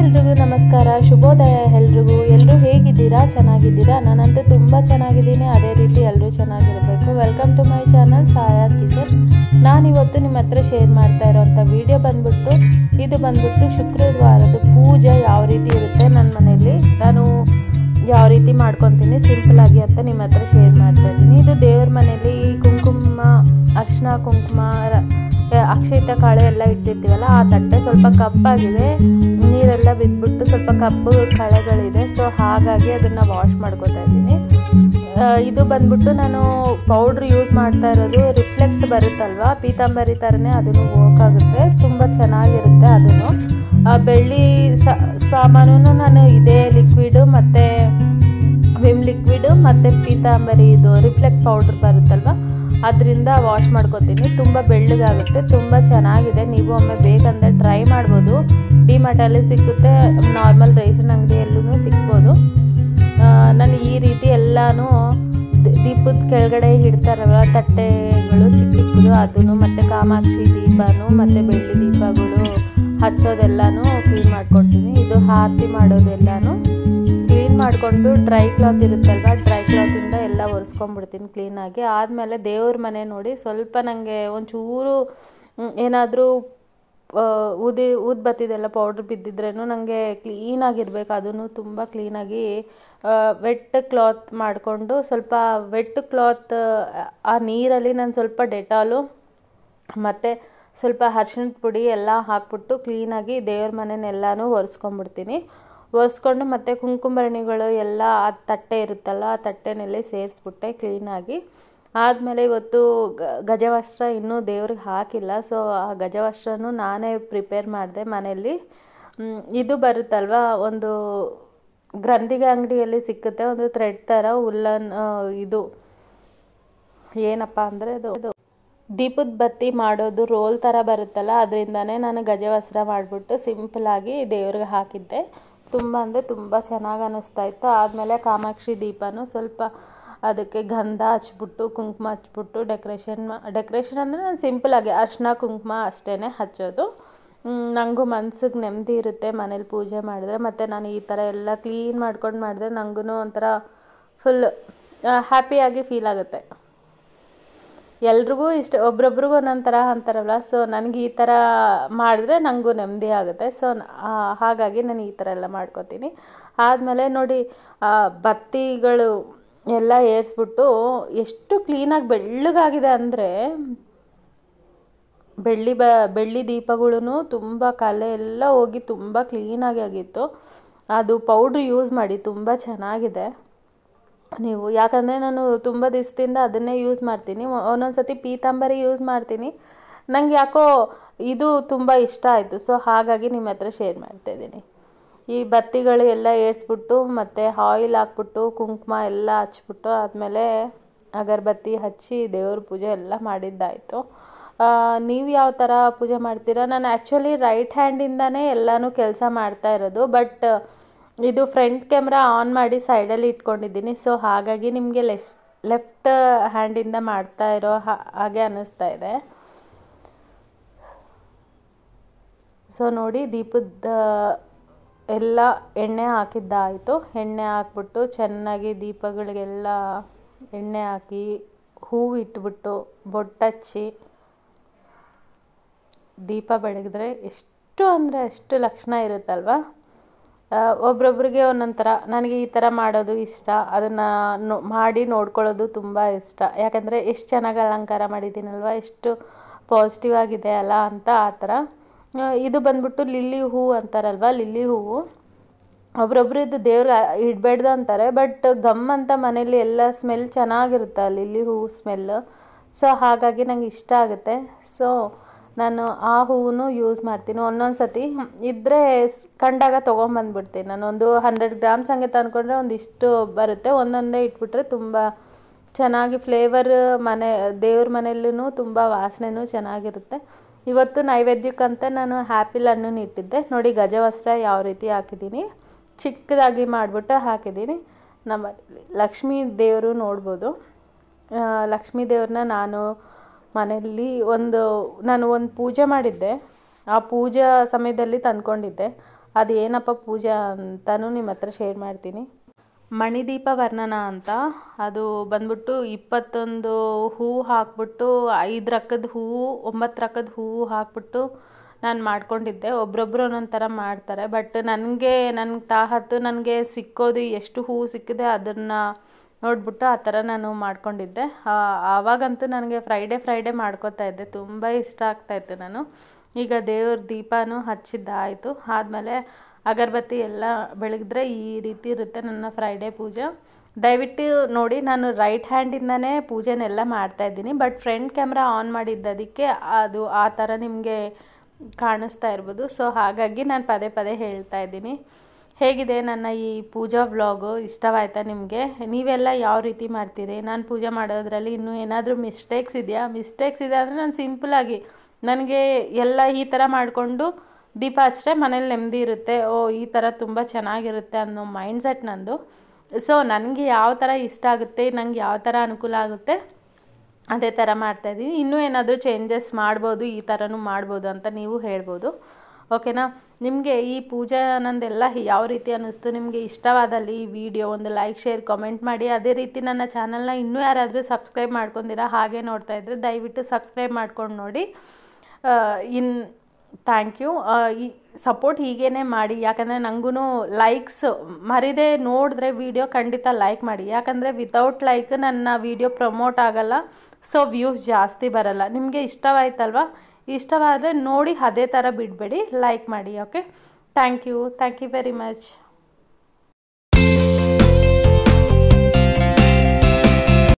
ಎಲ್ರಿಗೂ ನಮಸ್ಕಾರ ಶುಭೋದಯ ಎಲ್ರಿಗೂ ಎಲ್ಲರೂ ಹೇಗಿದ್ದೀರಾ ಚೆನ್ನಾಗಿದ್ದೀರಾ ನಾನಂತೂ ತುಂಬ ಚೆನ್ನಾಗಿದ್ದೀನಿ ಅದೇ ರೀತಿ ಎಲ್ಲರೂ ಚೆನ್ನಾಗಿರಬೇಕು ವೆಲ್ಕಮ್ ಟು ಮೈ ಚಾನಲ್ ಸಾಯಾಸ್ ಕಿಚನ್ ನಾನಿವತ್ತು ನಿಮ್ಮ ಹತ್ರ ಶೇರ್ ಮಾಡ್ತಾ ಇರೋಂಥ ವಿಡಿಯೋ ಬಂದ್ಬಿಟ್ಟು ಇದು ಬಂದ್ಬಿಟ್ಟು ಶುಕ್ರವಾರದ ಪೂಜೆ ಯಾವ ರೀತಿ ಇರುತ್ತೆ ನನ್ನ ಮನೆಯಲ್ಲಿ ನಾನು ಯಾವ ರೀತಿ ಮಾಡ್ಕೊತೀನಿ ಸಿಂಪಲ್ ಆಗಿ ಅಂತ ನಿಮ್ಮ ಹತ್ರ ಶೇರ್ ಮಾಡ್ತಾ ಇದ್ದೀನಿ ಇದು ದೇವ್ರ ಮನೆಯಲ್ಲಿ ಕುಂಕುಮ ಅರ್ಶಿನ ಕುಂಕುಮ ರ- ಅಕ್ಷಿತ ಕಾಳು ಎಲ್ಲ ಇಟ್ಟಿರ್ತೀವಲ್ಲ ಆ ತಟ್ಟೆ ಸ್ವಲ್ಪ ಕಪ್ಪಾಗಿದೆ ನೀರೆಲ್ಲ ಬಿದ್ದುಬಿಟ್ಟು ಸ್ವಲ್ಪ ಕಪ್ಪು ಕಳೆಗಳಿದೆ ಸೊ ಹಾಗಾಗಿ ಅದನ್ನು ವಾಶ್ ಮಾಡ್ಕೊತಾ ಇದ್ದೀನಿ ಆ, ಇದು ಬಂದ್ಬಿಟ್ಟು ನಾನು ಪೌಡ್ರ್ ಯೂಸ್ ಮಾಡ್ತಾ ಇರೋದು ರಿಫ್ಲೆಕ್ಟ್ ಬರುತ್ತಲ್ವಾ ಪೀತಾಂಬರಿ ಥರನೇ ಅದನ್ನು ವರ್ಕ್ ಆಗುತ್ತೆ ತುಂಬ ಚೆನ್ನಾಗಿರುತ್ತೆ ಅದನ್ನು ಆ, ಬೆಳ್ಳಿ ಸ- ಸಾಮಾನು ನಾನು ಇದೇ ಲಿಕ್ವಿಡು ಮತ್ತು ವಿಮ್ ಲಿಕ್ವಿಡು ಮತ್ತು ಪೀತಾಂಬರಿ ಇದು ರಿಫ್ಲೆಕ್ಟ್ ಪೌಡ್ರ್ ಬರುತ್ತಲ್ವ ಅದರಿಂದ ವಾಶ್ ಮಾಡ್ಕೊತೀನಿ ತುಂಬ ಬೆಳ್ಳಗಾಗುತ್ತೆ ತುಂಬ ಚೆನ್ನಾಗಿದೆ ನೀವು ಒಮ್ಮೆ ಬೇಕಂದರೆ ಟ್ರೈ ಮಾಡ್ಬೋದು ಡಿಮಾರ್ಟಲ್ಲಿ ಸಿಕ್ಕುತ್ತೆ ನಾರ್ಮಲ್ ರೇಷನ್ ಅಂಗಡಿಯಲ್ಲೂ ಸಿಗ್ಬೋದು ಆ, ನಾನು ಈ ರೀತಿ ಎಲ್ಲನೂ ದ- ದೀಪದ ಕೆಳಗಡೆ ಇಡ್ತಾರಲ್ಲ ತಟ್ಟೆಗಳು ಚಿಕ್ಕ ಚಿಕ್ಕದು ಅದನ್ನು ಮತ್ತು ಕಾಮಾಕ್ಷಿ ದೀಪನು ಮತ್ತು ಬೆಳ್ಳಿ ದೀಪಗಳು ಹಚ್ಚೋದೆಲ್ಲನೂ ಕ್ಲೀನ್ ಮಾಡ್ಕೊಡ್ತೀನಿ ಇದು ಆರತಿ ಮಾಡೋದೆಲ್ಲನೂ ಕ್ಲೀನ್ ಮಾಡಿಕೊಂಡು ಡ್ರೈ ಕ್ಲಾತ್ ಇರುತ್ತಲ್ವ ಡ್ರೈ ಕ್ಲಾತಿಂದ ಎಲ್ಲ ಒರೆಸ್ಕೊಂಡ್ಬಿಡ್ತೀನಿ ಕ್ಲೀನಾಗಿ ಆದಮೇಲೆ ದೇವ್ರ ಮನೆ ನೋಡಿ ಸ್ವಲ್ಪ ನನಗೆ ಒಂಚೂರು ಏನಾದರೂ ಊದಿ ಊದ್ ಬತ್ತಿದೆಲ್ಲ ಪೌಡ್ರ್ ಬಿದ್ದಿದ್ರೇನು ನನಗೆ ಕ್ಲೀನಾಗಿರ್ಬೇಕು ಅದನ್ನು ತುಂಬ ಕ್ಲೀನಾಗಿ ವೆಟ್ ಕ್ಲಾತ್ ಮಾಡಿಕೊಂಡು ಸ್ವಲ್ಪ ವೆಟ್ ಕ್ಲಾತ್ ಆ ನೀರಲ್ಲಿ ನಾನು ಸ್ವಲ್ಪ ಡೆಟಾಲು ಮತ್ತು ಸ್ವಲ್ಪ ಅರ್ಶಿಣದ ಪುಡಿ ಎಲ್ಲ ಹಾಕ್ಬಿಟ್ಟು ಕ್ಲೀನಾಗಿ ದೇವ್ರ ಮನೆನೆಲ್ಲನೂ ಒರೆಸ್ಕೊಂಡ್ಬಿಡ್ತೀನಿ ಒರೆಸ್ಕೊಂಡು ಮತ್ತು ಕುಂಕುಮರಣಿಗಳು ಎಲ್ಲ ಆ ತಟ್ಟೆ ಇರುತ್ತಲ್ಲ ಆ ತಟ್ಟೆನಲ್ಲಿ ಸೇರಿಸ್ಬಿಟ್ಟೆ ಕ್ಲೀನಾಗಿ ಆದಮೇಲೆ ಇವತ್ತು ಗ- ಗಜವಸ್ತ್ರ ಇನ್ನೂ ದೇವ್ರಿಗೆ ಹಾಕಿಲ್ಲ ಸೊ ಆ ಗಜವಸ್ತ್ರನೂ ನಾನೇ ಪ್ರಿಪೇರ್ ಮಾಡಿದೆ ಮನೆಯಲ್ಲಿ ಮ್, ಇದು ಬರುತ್ತಲ್ವಾ ಒಂದು ಗ್ರಂಥಿಗೆ ಅಂಗಡಿಯಲ್ಲಿ ಸಿಕ್ಕುತ್ತೆ ಒಂದು ಥ್ರೆಡ್ ಥರ ಉಲ್ಲನ್ ಆ, ಇದು ಏನಪ್ಪ ಅಂದರೆ ಅದು ಅದು ದೀಪದ ಬತ್ತಿ ಮಾಡೋದು ರೋಲ್ ಥರ ಬರುತ್ತಲ್ಲ ಅದರಿಂದನೇ ನಾನು ಗಜವಸ್ತ್ರ ಮಾಡಿಬಿಟ್ಟು ಸಿಂಪಲಾಗಿ ದೇವ್ರಿಗೆ ಹಾಕಿದ್ದೆ ತುಂಬ ಅಂದರೆ ತುಂಬ ಚೆನ್ನಾಗಿ ಅನ್ನಿಸ್ತಾ ಇತ್ತು ಆದಮೇಲೆ ಕಾಮಾಕ್ಷಿ ದೀಪನೂ ಸ್ವಲ್ಪ ಅದಕ್ಕೆ ಗಂಧ ಹಚ್ಬಿಟ್ಟು ಕುಂಕುಮ ಹಚ್ಬಿಟ್ಟು ಡೆಕೋರೇಷನ್ ಡೆಕೋರೇಷನ್ ಅಂದರೆ ನಾನು ಸಿಂಪಲಾಗಿ ಅರ್ಶಿನ ಕುಂಕುಮ ಅಷ್ಟೇ ಹಚ್ಚೋದು ಮ್, ನನಗೂ ಮನ್ಸಿಗೆ ನೆಮ್ಮದಿ ಇರುತ್ತೆ ಮನೇಲಿ ಪೂಜೆ ಮಾಡಿದ್ರೆ ಮತ್ತು ನಾನು ಈ ಥರ ಎಲ್ಲ ಕ್ಲೀನ್ ಮಾಡ್ಕೊಂಡು ಮಾಡಿದ್ರೆ ನನಗೂ ಒಂಥರ ಫುಲ್ ಹ್ಯಾಪಿಯಾಗಿ ಫೀಲ್ ಆಗುತ್ತೆ ಎಲ್ರಿಗೂ ಇಷ್ಟ ಒಬ್ರೊಬ್ರಿಗೂ ಒಂದೊಂದು ಥರ ಅಂತಾರಲ್ಲ ಸೊ ನನಗೆ ಈ ಥರ ಮಾಡಿದ್ರೆ ನನಗೂ ನೆಮ್ಮದಿ ಆಗುತ್ತೆ ಸೊ ಹಾಗಾಗಿ ನಾನು ಈ ಥರ ಎಲ್ಲ ಮಾಡ್ಕೋತೀನಿ ಆದಮೇಲೆ ನೋಡಿ ಆ, ಬತ್ತಿಗಳು ಎಲ್ಲ ಏರಿಸ್ಬಿಟ್ಟು ಎಷ್ಟು ಕ್ಲೀನಾಗಿ ಬೆಳ್ಳಗಾಗಿದೆ ಅಂದರೆ ಬೆಳ್ಳಿ ಬ ಬೆಳ್ಳಿ ದೀಪಗಳೂ ತುಂಬ ಕಲೆ ಎಲ್ಲ ಹೋಗಿ ತುಂಬ ಕ್ಲೀನಾಗಿ ಆಗಿತ್ತು ಅದು ಪೌಡ್ರ್ ಯೂಸ್ ಮಾಡಿ ತುಂಬ ಚೆನ್ನಾಗಿದೆ ನೀವು ಯಾಕಂದರೆ ನಾನು ತುಂಬ ದಿವಸದಿಂದ ಅದನ್ನೇ ಯೂಸ್ ಮಾಡ್ತೀನಿ ಒಂದೊಂದು ಸತಿ ಪೀತಾಂಬರಿ ಯೂಸ್ ಮಾಡ್ತೀನಿ ನಂಗೆ ಯಾಕೋ ಇದು ತುಂಬ ಇಷ್ಟ ಆಯಿತು ಸೊ ಹಾಗಾಗಿ ನಿಮ್ಮ ಹತ್ರ ಶೇರ್ ಮಾಡ್ತಾ ಇದ್ದೀನಿ ಈ ಬತ್ತಿಗಳು ಎಲ್ಲ ಏರಿಸ್ಬಿಟ್ಟು ಮತ್ತು ಆಯಿಲ್ ಹಾಕ್ಬಿಟ್ಟು ಕುಂಕುಮ ಎಲ್ಲ ಹಚ್ಬಿಟ್ಟು ಆದಮೇಲೆ ಅಗರಬತ್ತಿ ಹಚ್ಚಿ ದೇವ್ರ ಪೂಜೆ ಎಲ್ಲ ಮಾಡಿದ್ದಾಯಿತು ನೀವು ಯಾವ ಥರ ಪೂಜೆ ಮಾಡ್ತೀರಾ ನಾನು ಆ್ಯಕ್ಚುಲಿ ರೈಟ್ ಹ್ಯಾಂಡಿಂದನೇ ಎಲ್ಲನೂ ಕೆಲಸ ಮಾಡ್ತಾ ಇರೋದು ಬಟ್ ಇದು ಫ್ರಂಟ್ ಕ್ಯಾಮ್ರಾ ಆನ್ ಮಾಡಿ ಸೈಡಲ್ಲಿ ಇಟ್ಕೊಂಡಿದ್ದೀನಿ ಸೊ ಹಾಗಾಗಿ ನಿಮಗೆ ಲೆಸ್ ಲೆಫ್ಟ್ ಹ್ಯಾಂಡಿಂದ ಮಾಡ್ತಾ ಇರೋ ಹಾ- ಹಾಗೆ ಅನ್ನಿಸ್ತಾ ಇದೆ ಸೊ ನೋಡಿ ದೀಪದ ಎಲ್ಲ ಎಣ್ಣೆ ಹಾಕಿದ್ದಾಯಿತು ಎಣ್ಣೆ ಹಾಕ್ಬಿಟ್ಟು ಚೆನ್ನಾಗಿ ದೀಪಗಳಿಗೆಲ್ಲ ಎಣ್ಣೆ ಹಾಕಿ ಹೂವು ಇಟ್ಬಿಟ್ಟು ಬೊಟ್ಟಚ್ಚಿ ದೀಪ ಬೆಳಗಿದ್ರೆ ಎಷ್ಟು ಅಂದರೆ ಅಷ್ಟು ಲಕ್ಷಣ ಇರುತ್ತಲ್ವ ಆ, ಒಬ್ರೊಬ್ರಿಗೆ ಒಂದೊಂದು ಥರ ನನಗೆ ಈ ಥರ ಮಾಡೋದು ಇಷ್ಟ ಅದನ್ನು ನೋ ಮಾಡಿ ನೋಡ್ಕೊಳ್ಳೋದು ತುಂಬ ಇಷ್ಟ ಯಾಕಂದರೆ ಎಷ್ಟು ಚೆನ್ನಾಗಿ ಅಲಂಕಾರ ಮಾಡಿದ್ದೀನಲ್ವ ಎಷ್ಟು ಪಾಸಿಟಿವ್ ಆಗಿದೆ ಅಲ್ಲ ಅಂತ ಆ ಥರ ಆ, ಇದು ಬಂದ್ಬಿಟ್ಟು ಲಿಲ್ಲಿ ಹೂವು ಅಂತಾರಲ್ವ ಲಿಲ್ಲಿ ಹೂವು ಒಬ್ರೊಬ್ರು ಇದು ದೇವ್ರಿಗೆ ಇಡಬೇಡ್ದು ಅಂತಾರೆ ಬಟ್ ಗಮ್ ಅಂತ ಮನೇಲಿ ಎಲ್ಲ ಸ್ಮೆಲ್ ಚೆನ್ನಾಗಿರುತ್ತೆ ಆ ಲಿಲ್ಲಿ ಹೂವು ಸ್ಮೆಲ್ ಸೊ ಹಾಗಾಗಿ ನಂಗೆ ಇಷ್ಟ ಆಗುತ್ತೆ ಸೊ ನಾನು ಆ ಹೂವನ್ನು ಯೂಸ್ ಮಾಡ್ತೀನಿ ಒಂದೊಂದು ಸತಿ ಇದ್ದರೆ ಕಂಡಾಗ ತೊಗೊಂಬಂದ್ಬಿಡ್ತೀನಿ ನಾನು ಒಂದು ಹಂಡ್ರೆಡ್ ಗ್ರಾಮ್ಸ್ ಹಂಗೆ ತಂದ್ಕೊಂಡ್ರೆ ಒಂದಿಷ್ಟು ಬರುತ್ತೆ ಒಂದೊಂದೇ ಇಟ್ಬಿಟ್ರೆ ತುಂಬ ಚೆನ್ನಾಗಿ ಫ್ಲೇವರ್ ಮನೆ ದೇವ್ರ ಮನೆಯಲ್ಲೂ ತುಂಬ ವಾಸನೆನೂ ಚೆನ್ನಾಗಿರುತ್ತೆ ಇವತ್ತು ನೈವೇದ್ಯಕ್ಕಂತ ನಾನು ಹ್ಯಾಪಿಲ್ ಹಣ್ಣನ್ನು ಇಟ್ಟಿದ್ದೆ ನೋಡಿ ಗಜವಸ್ತ್ರ ಯಾವ ರೀತಿ ಹಾಕಿದ್ದೀನಿ ಚಿಕ್ಕದಾಗಿ ಮಾಡಿಬಿಟ್ಟು ಹಾಕಿದ್ದೀನಿ ನಮ್ಮ ಲಕ್ಷ್ಮೀ ದೇವರು ನೋಡ್ಬೋದು ಆ, ಲಕ್ಷ್ಮೀ ದೇವ್ರನ್ನ ನಾನು ಮನೆಯಲ್ಲಿ ಒಂದು ನಾನು ಒಂದು ಪೂಜೆ ಮಾಡಿದ್ದೆ ಆ ಪೂಜಾ ಸಮಯದಲ್ಲಿ ತಂದ್ಕೊಂಡಿದ್ದೆ ಅದು ಏನಪ್ಪ ಪೂಜೆ ಅಂತಲೂ ನಿಮ್ಮ ಹತ್ರ ಶೇರ್ ಮಾಡ್ತೀನಿ ಮಣಿದೀಪ ವರ್ಣನ ಅಂತ ಅದು ಬಂದ್ಬಿಟ್ಟು ಇಪ್ಪತ್ತೊಂದು ಹೂವು ಹಾಕ್ಬಿಟ್ಟು ಐದು ರಕ್ಕದ ಹೂವು ಒಂಬತ್ತು ರಕ್ಕದ ಹೂವು ಹಾಕ್ಬಿಟ್ಟು ನಾನು ಮಾಡ್ಕೊಂಡಿದ್ದೆ ಒಬ್ರೊಬ್ರು ಒಂದೊಂದು ಥರ ಮಾಡ್ತಾರೆ ಬಟ್ ನನಗೆ ನನಗೆ ತಾಹತ್ತು ನನಗೆ ಸಿಕ್ಕೋದು ಎಷ್ಟು ಹೂವು ಸಿಕ್ಕಿದೆ ಅದನ್ನು ನೋಡ್ಬಿಟ್ಟು ಆ ಥರ ನಾನು ಮಾಡ್ಕೊಂಡಿದ್ದೆ ಆವಾಗಂತೂ ನನಗೆ ಫ್ರೈಡೇ ಫ್ರೈಡೇ ಮಾಡ್ಕೋತಾ ಇದ್ದೆ ತುಂಬ ಇಷ್ಟ ಆಗ್ತಾಯಿತ್ತು ನಾನು ಈಗ ದೇವ್ರ ದೀಪನೂ ಹಚ್ಚಿದ್ದಾಯಿತು ಆದಮೇಲೆ ಅಗರಬತ್ತಿ ಎಲ್ಲ ಬೆಳಗಿದ್ರೆ ಈ ರೀತಿ ಇರುತ್ತೆ ನನ್ನ ಫ್ರೈಡೇ ಪೂಜೆ ದಯವಿಟ್ಟು ನೋಡಿ ನಾನು ರೈಟ್ ಹ್ಯಾಂಡಿಂದನೇ ಪೂಜೆನೆಲ್ಲ ಮಾಡ್ತಾಯಿದ್ದೀನಿ ಬಟ್ ಫ್ರಂಟ್ ಕ್ಯಾಮ್ರಾ ಆನ್ ಮಾಡಿದ್ದದಕ್ಕೆ ಅದು ಆ ಥರ ನಿಮಗೆ ಕಾಣಿಸ್ತಾ ಇರ್ಬೋದು ಸೊ ಹಾಗಾಗಿ ನಾನು ಪದೇ ಪದೇ ಹೇಳ್ತಾ ಇದ್ದೀನಿ ಹೇಗಿದೆ ನನ್ನ ಈ ಪೂಜಾ ವ್ಲಾಗು ಇಷ್ಟವಾಯ್ತಾ ನಿಮಗೆ ನೀವೆಲ್ಲ ಯಾವ ರೀತಿ ಮಾಡ್ತೀರಿ ನಾನು ಪೂಜೆ ಮಾಡೋದ್ರಲ್ಲಿ ಇನ್ನೂ ಏನಾದರೂ ಮಿಸ್ಟೇಕ್ಸ್ ಇದೆಯಾ ಮಿಸ್ಟೇಕ್ಸ್ ಇದೆ ಅಂದರೆ ನಾನು ಸಿಂಪಲಾಗಿ ನನಗೆ ಎಲ್ಲ ಈ ಥರ ಮಾಡಿಕೊಂಡು ದೀಪ ಹಚ್ಚಿದ್ರೆ ಮನೇಲಿ ನೆಮ್ಮದಿ ಇರುತ್ತೆ ಓ ಈ ಥರ ತುಂಬ ಚೆನ್ನಾಗಿರುತ್ತೆ ಅನ್ನೋ ಮೈಂಡ್ ಸೆಟ್ ನಂದು ಸೊ ನನಗೆ ಯಾವ ಥರ ಇಷ್ಟ ಆಗುತ್ತೆ ನಂಗೆ ಯಾವ ಥರ ಅನುಕೂಲ ಆಗುತ್ತೆ ಅದೇ ಥರ ಮಾಡ್ತಾಯಿದ್ದೀನಿ ಇನ್ನೂ ಏನಾದರೂ ಚೇಂಜಸ್ ಮಾಡ್ಬೋದು ಈ ಥರನೂ ಮಾಡ್ಬೋದು ಅಂತ ನೀವು ಹೇಳ್ಬೋದು ಓಕೆನಾ ನಿಮಗೆ ಈ ಪೂಜಾ ನಂದೆಲ್ಲ ಯಾವ ರೀತಿ ಅನ್ನಿಸ್ತು ನಿಮಗೆ ಇಷ್ಟವಾದಲ್ಲಿ ಈ ವಿಡಿಯೋ ಒಂದು ಲೈಕ್ ಶೇರ್ ಕಾಮೆಂಟ್ ಮಾಡಿ ಅದೇ ರೀತಿ ನನ್ನ ಚಾನಲ್ನ ಇನ್ನೂ ಯಾರಾದರೂ ಸಬ್ಸ್ಕ್ರೈಬ್ ಮಾಡ್ಕೊಂಡಿರಾ ಹಾಗೆ ನೋಡ್ತಾ ಇದ್ದರೆ ದಯವಿಟ್ಟು ಸಬ್ಸ್ಕ್ರೈಬ್ ಮಾಡ್ಕೊಂಡು ನೋಡಿ ಇನ್ ಥ್ಯಾಂಕ್ ಯು ಈ ಸಪೋರ್ಟ್ ಹೀಗೇ ಮಾಡಿ ಯಾಕಂದರೆ ನನಗೂ ಲೈಕ್ಸ್ ಮರಿದೇ ನೋಡಿದ್ರೆ ವಿಡಿಯೋ ಖಂಡಿತ ಲೈಕ್ ಮಾಡಿ ಯಾಕಂದರೆ ವಿತೌಟ್ ಲೈಕ್ ನನ್ನ ವಿಡಿಯೋ ಪ್ರಮೋಟ್ ಆಗಲ್ಲ ಸೊ ವ್ಯೂಸ್ ಜಾಸ್ತಿ ಬರಲ್ಲ ನಿಮಗೆ ಇಷ್ಟವಾಯ್ತಲ್ವಾ ಇಷ್ಟವಾದರೆ ನೋಡಿ ಅದೇ ಥರ ಬಿಡಬೇಡಿ ಲೈಕ್ ಮಾಡಿ okay thank you thank you very much